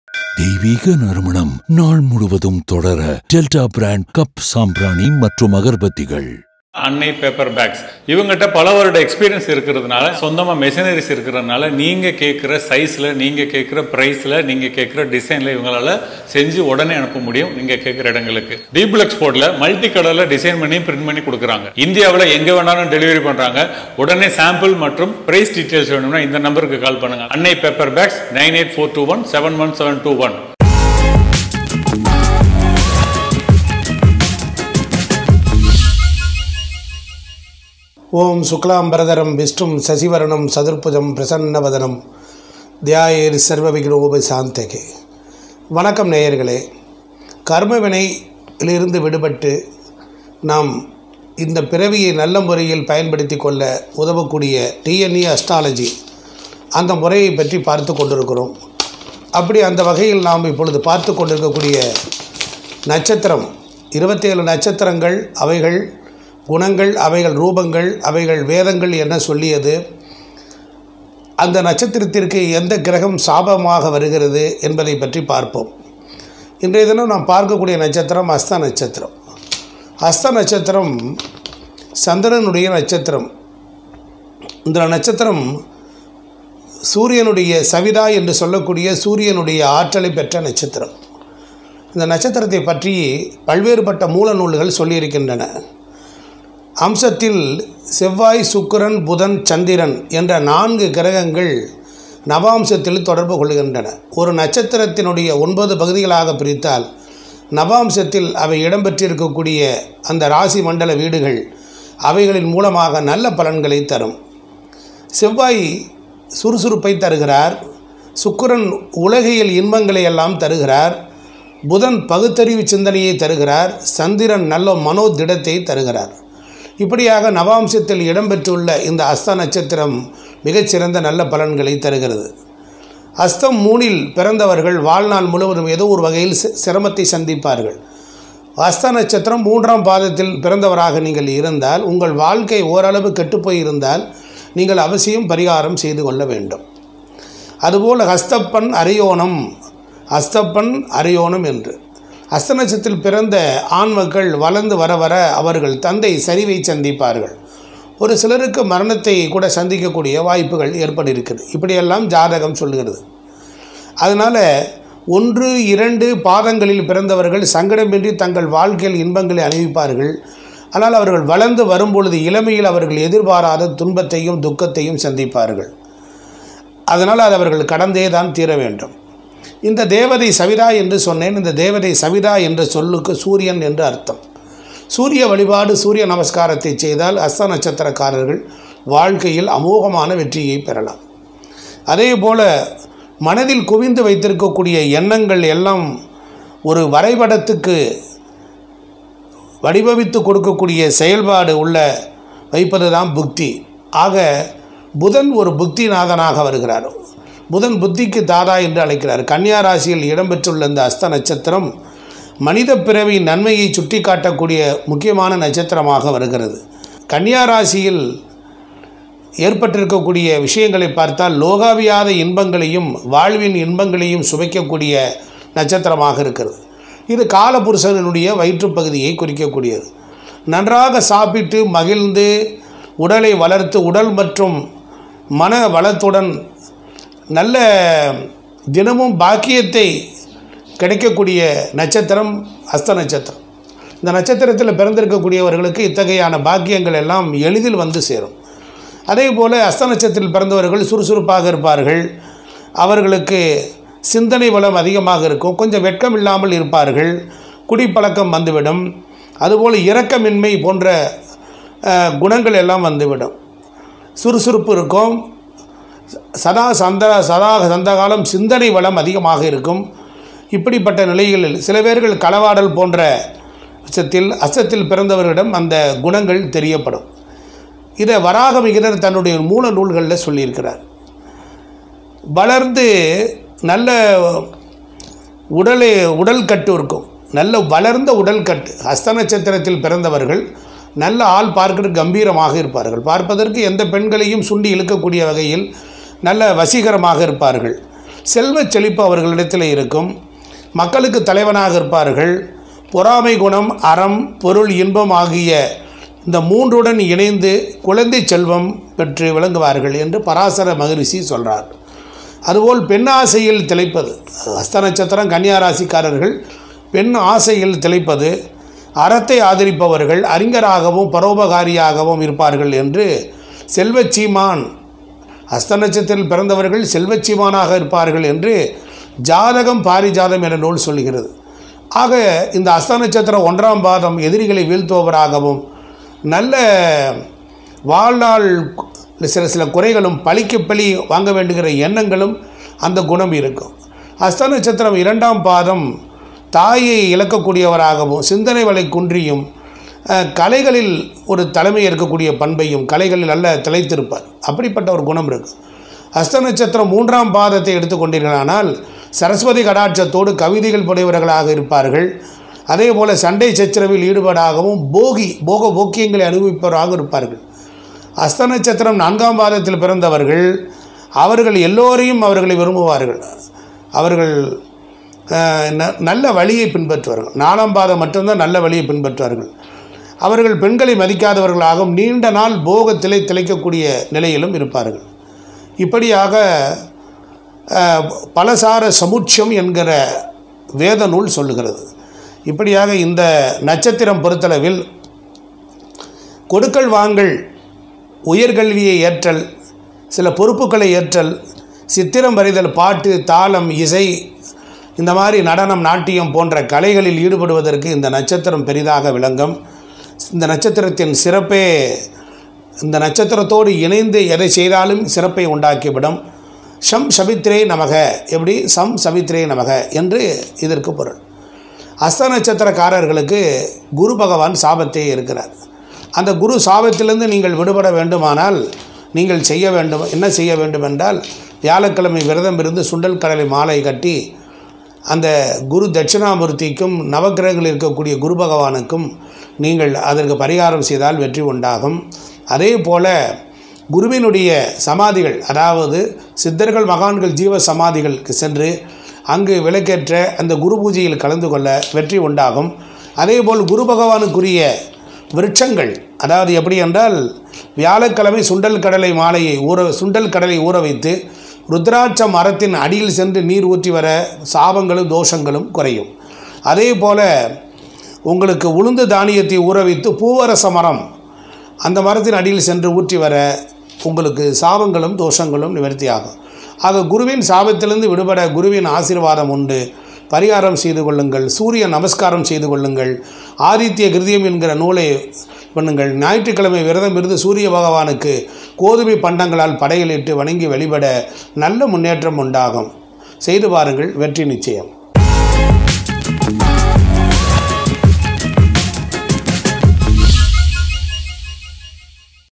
தெய்வீக நறுமணம் நாள் முழுவதும் தொடர டெல்டா பிராண்ட் கப் சாம்பிராணி மற்றும் அகர்பத்திகள் அன்னை பேப்பர் பேக்ஸ் இவங்ககிட்ட பல வருட எக்ஸ்பீரியன்ஸ் இருக்கிறதுனால சொந்தமாக மெஷினரிஸ் இருக்கிறதுனால நீங்கள் கேட்குற சைஸில் நீங்கள் கேட்குற ப்ரைஸில் நீங்கள் கேட்குற டிசைனில் இவங்களால செஞ்சு உடனே அனுப்ப முடியும் நீங்கள் கேட்குற இடங்களுக்கு டீபிள் எக்ஸ்போர்ட்டில் மல்டி கலரில் டிசைன் பண்ணி பிரிண்ட் பண்ணி கொடுக்குறாங்க இந்தியாவில் எங்கே வேணாலும் டெலிவரி பண்ணுறாங்க உடனே சாம்பிள் மற்றும் ப்ரைஸ் டீட்டெயில்ஸ் வேணும்னா இந்த நம்பருக்கு கால் பண்ணுங்கள் Annai paper bags nine eight four two one seven one seven two one ஓம் சுக்லாம்பரதரம் விஷ்ணும் சசிவரணம் சதுர்புஜம் பிரசன்னவதனம் தியாயேர் சர்வவிக்னோப சாந்தகே வணக்கம் நேயர்களே கர்மவினையிலிருந்து விடுபட்டு நாம் இந்த பிறவியை நல்ல முறையில் பயன்படுத்தி கொள்ள உதவக்கூடிய டிஎன்இ அஸ்ட்ராலஜி அந்த முறையை பற்றி பார்த்து கொண்டிருக்கிறோம் அப்படி அந்த வகையில் நாம் இப்பொழுது பார்த்து கொண்டிருக்கக்கூடிய நட்சத்திரம் இருபத்தேழு நட்சத்திரங்கள் அவைகள் குணங்கள் அவைகள் ரூபங்கள் அவைகள் வேதங்கள் என்ன சொல்லியது அந்த நட்சத்திரத்திற்கு எந்த கிரகம் சாபமாக வருகிறது என்பதை பற்றி பார்ப்போம் இன்றைய தினம் நாம் பார்க்கக்கூடிய நட்சத்திரம் அஸ்த நட்சத்திரம் அஸ்த நட்சத்திரம் சந்திரனுடைய நட்சத்திரம் இந்த நட்சத்திரம் சூரியனுடைய சவிதா என்று சொல்லக்கூடிய சூரியனுடைய ஆற்றலை பெற்ற நட்சத்திரம் இந்த நட்சத்திரத்தை பற்றி பல்வேறுபட்ட மூல நூல்கள் சொல்லியிருக்கின்றன அம்சத்தில் செவ்வாய் சுக்கிரன் புதன் சந்திரன் என்ற நான்கு கிரகங்கள் நவாம்சத்தில் தொடர்பு கொள்கின்றன ஒரு நட்சத்திரத்தினுடைய ஒன்பது பகுதிகளாக பிரித்தால் நவாம்சத்தில் அவை இடம்பெற்றிருக்கக்கூடிய அந்த ராசி மண்டல வீடுகள் அவைகளின் மூலமாக நல்ல பலன்களை தரும் செவ்வாய் சுறுசுறுப்பை தருகிறார் சுக்கிரன் உலகியல் இன்பங்களை எல்லாம் தருகிறார் புதன் பகுத்தறிவு சிந்தனையை தருகிறார் சந்திரன் நல்ல மனோதிடத்தை தருகிறார் இப்படியாக நவாம்சத்தில் இடம்பெற்றுள்ள இந்த அஸ்த நட்சத்திரம் மிகச்சிறந்த நல்ல பலன்களை தருகிறது அஸ்தம் மூணில் பிறந்தவர்கள் வாழ்நாள் முழுவதும் ஏதோ ஒரு வகையில் சி- சிரமத்தை சந்திப்பார்கள் அஸ்த நட்சத்திரம் மூன்றாம் பாதத்தில் பிறந்தவராக நீங்கள் இருந்தால் உங்கள் வாழ்க்கை ஓரளவு கெட்டுப்போய் இருந்தால் நீங்கள் அவசியம் பரிகாரம் செய்து கொள்ள வேண்டும் அதுபோல் ஹஸ்தப்பன் அரியோணம் ஹஸ்தப்பன் அரியோணம் என்று அஸ்த நட்சத்திரத்தில் பிறந்த ஆண் மக்கள் வளர்ந்து வர வர அவர்கள் தந்தை சரிவை சந்திப்பார்கள் ஒரு சிலருக்கு மரணத்தை கூட சந்திக்கக்கூடிய வாய்ப்புகள் ஏற்பட்டிருக்குது இப்படியெல்லாம் ஜாதகம் சொல்கிறது அதனால் ஒன்று இரண்டு பாதங்களில் பிறந்தவர்கள் சங்கடமின்றி தங்கள் வாழ்க்கையில் இன்பங்களை அனுபவிப்பார்கள் ஆனால் அவர்கள் வளர்ந்து வரும்பொழுது இளமையில் அவர்கள் எதிர்பாராத துன்பத்தையும் துக்கத்தையும் சந்திப்பார்கள் அதனால் அது அவர்கள் கடந்தே தான் தீர வேண்டும் இந்த தேவதை சவிதா என்று சொன்னேன் இந்த தேவதை சவிதா என்ற சொல்லுக்கு சூரியன் என்று அர்த்தம் சூரிய வழிபாடு சூரிய நமஸ்காரத்தை செய்தால் அஸ்த நட்சத்திரக்காரர்கள் வாழ்க்கையில் அமோகமான வெற்றியை பெறலாம் அதே போல மனதில் குவிந்து வைத்திருக்கக்கூடிய எண்ணங்கள் எல்லாம் ஒரு வரைபடத்துக்கு வடிவமைத்து கொடுக்கக்கூடிய செயல்பாடு உள்ள வைப்பது தான் புக்தி ஆக புதன் ஒரு புக்திநாதனாக வருகிறார் புதன் புத்திக்கு தாதா என்று அழைக்கிறார் கன்னியா ராசியில் இடம்பெற்றுள்ள இந்த அஸ்த நட்சத்திரம் மனித பிறவி நன்மையை சுட்டி காட்டக்கூடிய முக்கியமான நட்சத்திரமாக வருகிறது கன்னியா ராசியில் ஏற்பட்டிருக்கக்கூடிய விஷயங்களை பார்த்தால் லோகாவியாத இன்பங்களையும் வாழ்வின் இன்பங்களையும் சுவைக்கக்கூடிய நட்சத்திரமாக இருக்கிறது இது காலபுருஷனுடைய வயிற்றுப்பகுதியை குறிக்கக்கூடியது நன்றாக சாப்பிட்டு மகிழ்ந்து உடலை வளர்த்து உடல் மற்றும் மன வளத்துடன் நல்ல தினமும் பாக்கியத்தை கிடைக்கக்கூடிய நட்சத்திரம் அஸ்த நட்சத்திரம் இந்த நட்சத்திரத்தில் பிறந்திருக்கக்கூடியவர்களுக்கு இத்தகையான பாக்கியங்கள் எல்லாம் எளிதில் வந்து சேரும் அதே போல் அஸ்த நட்சத்திரத்தில் பிறந்தவர்கள் சுறுசுறுப்பாக இருப்பார்கள் அவர்களுக்கு சிந்தனை வளம் அதிகமாக இருக்கும் கொஞ்சம் வெட்கம் இல்லாமல் இருப்பார்கள் குடிப்பழக்கம் வந்துவிடும் அதுபோல் இரக்கமின்மை போன்ற அஹ், குணங்கள் எல்லாம் வந்துவிடும் சுறுசுறுப்பு இருக்கும் சதா சந்த சதா சந்த காலம் சிந்தனை வளம் அதிகமாக இருக்கும் இப்படிப்பட்ட நிலைகளில் சில பேர்கள் களவாடல் போன்ற அச்சத்தில் அச்சத்தில் பிறந்தவர்களிடம் அந்த குணங்கள் தெரியப்படும் இதை வராக மிகினர் தன்னுடைய மூல நூல்களில் சொல்லியிருக்கிறார் வளர்ந்து நல்ல உடலை உடல் கட்டு இருக்கும் நல்ல வளர்ந்த உடல் கட்டு ஹஸ்த நட்சத்திரத்தில் பிறந்தவர்கள் நல்ல ஆள் பார்க்கிற கம்பீரமாக இருப்பார்கள் பார்ப்பதற்கு எந்த பெண்களையும் சுண்டி இழுக்கக்கூடிய வகையில் நல்ல வசீகரமாக இருப்பார்கள் செல்வச் செழிப்பு அவர்களிடத்தில் இருக்கும் மக்களுக்கு தலைவனாக இருப்பார்கள் பொறாமை குணம் அறம் பொருள் இன்பம் ஆகிய இந்த மூன்றுடன் இணைந்து குழந்தை செல்வம் பெற்று விளங்குவார்கள் என்று பராசர மகரிஷி சொல்றார் அதுபோல் பெண் ஆசையில் திளைப்பது அஸ்த நட்சத்திரம் கன்னியா ராசிக்காரர்கள் பெண் ஆசையில் திளைப்பது அறத்தை ஆதரிப்பவர்கள் அறிஞராகவும் பரோபகாரியாகவும் இருப்பார்கள் என்று செல்வச் சீமான் அஸ்த நட்சத்திரத்தில் பிறந்தவர்கள் செல்வச் சீமானாக இருப்பார்கள் என்று ஜாதகம் பாரிஜாதம் என்ற நூல் சொல்கிறது ஆக இந்த அஸ்த நட்சத்திரம் ஒன்றாம் பாதம் எதிரிகளை வீழ்த்துபவராகவும் நல்ல வாழ்நாள் சில சில குறைகளும் பழிக்கு பழி வாங்க வேண்டுகிற எண்ணங்களும் அந்த குணம் இருக்கும் அஸ்த நட்சத்திரம் இரண்டாம் பாதம் தாயை இழக்கக்கூடியவராகவும் சிந்தனை வலை குன்றியும் அஹ், கலைகளில் ஒரு தலைமை இருக்கக்கூடிய பண்பையும் கலைகளில் நல்ல திளைத்திருப்பார் அப்படிப்பட்ட ஒரு குணம் இருக்கு அஸ்த நட்சத்திரம் மூன்றாம் பாதத்தை எடுத்துக்கொண்டீர்களானால் சரஸ்வதி கடாட்சத்தோடு கவிதைகள் புடையவர்களாக இருப்பார்கள் அதே போல் சண்டை சச்சரவில் ஈடுபாடாகவும் போகி போக போக்கியங்களை அனுபவிப்பவராக இருப்பார்கள் அஸ்த நட்சத்திரம் நான்காம் பாதத்தில் பிறந்தவர்கள் அவர்கள் எல்லோரையும் அவர்களை விரும்புவார்கள் அவர்கள் அஹ், ந- நல்ல வழியை பின்பற்றுவார்கள் நாலாம் பாதம் மட்டும்தான் நல்ல வழியை பின்பற்றுவார்கள் அவர்கள் பெண்களை மதிக்காதவர்களாகவும் நீண்ட நாள் போகத்திலே திளைக்கக்கூடிய நிலையிலும் இருப்பார்கள் இப்படியாக அஹ், பலசார சமுச்சம் என்கிற வேத நூல் சொல்லுகிறது இப்படியாக இந்த நட்சத்திரம் பொறுத்தளவில் கொடுக்கல் வாங்கல் உயர்கல்வியை ஏற்றல் சில பொறுப்புகளை ஏற்றல் சித்திரம் வரைதல் பாட்டு தாளம் இசை இந்த மாதிரி நடனம் நாட்டியம் போன்ற கலைகளில் ஈடுபடுவதற்கு இந்த நட்சத்திரம் பெரிதாக விளங்கும் இந்த நட்சத்திரத்தின் சிறப்பே இந்த நட்சத்திரத்தோடு இணைந்து எதை செய்தாலும் சிறப்பை உண்டாக்கிவிடும் ஷம் சபித்ரே நமக எப்படி சம் சபித்ரே நமக என்று இதற்கு பொருள் அஸ்த நட்சத்திரக்காரர்களுக்கு குரு பகவான் சாபத்தே இருக்கிறார் அந்த குரு சாபத்திலிருந்து நீங்கள் விடுபட வேண்டுமானால் நீங்கள் செய்ய வேண்டும் என்ன செய்ய வேண்டும் என்றால் வியாழக்கிழமை விரதம் இருந்து சுண்டல் கடலை மாலை கட்டி அந்த குரு தட்சிணாமூர்த்திக்கும் நவக்கிரகங்கள் இருக்கக்கூடிய குரு பகவானுக்கும் நீங்கள் அதற்கு பரிகாரம் செய்தால் வெற்றி உண்டாகும் அதே போல குருவினுடைய சமாதிகள் அதாவது சித்தர்கள் மகான்கள் ஜீவ சமாதிகளுக்கு சென்று அங்கு விளக்கேற்ற அந்த குரு பூஜையில் கலந்து கொள்ள வெற்றி உண்டாகும் அதேபோல் குரு பகவானுக்குரிய விருட்சங்கள் அதாவது எப்படி என்றால் வியாழக்கிழமை சுண்டல் கடலை மாலையை ஊற சுண்டல் கடலை ஊற வைத்து ருத்ராட்ச மரத்தின் அடியில் சென்று நீர் ஊற்றி வர சாபங்களும் தோஷங்களும் குறையும் அதே போல உங்களுக்கு உளுந்து தானியத்தை ஊற வைத்து பூவரச மரம் அந்த மரத்தின் அடியில் சென்று ஊற்றி வர உங்களுக்கு சாபங்களும் தோஷங்களும் நிவர்த்தியாகும் ஆக குருவின் சாபத்திலிருந்து விடுபட குருவின் ஆசீர்வாதம் உண்டு பரிகாரம் செய்து கொள்ளுங்கள் சூரிய நமஸ்காரம் செய்து கொள்ளுங்கள் ஆதித்ய கிருதியம் என்கிற நூலை பண்ணுங்கள் ஞாயிற்றுக்கிழமை விரதம் இருந்து சூரிய பகவானுக்கு கோதுமை பண்டங்களால் படையலிட்டு வணங்கி வழிபட நல்ல முன்னேற்றம் உண்டாகும் செய்து பாருங்கள் வெற்றி நிச்சயம்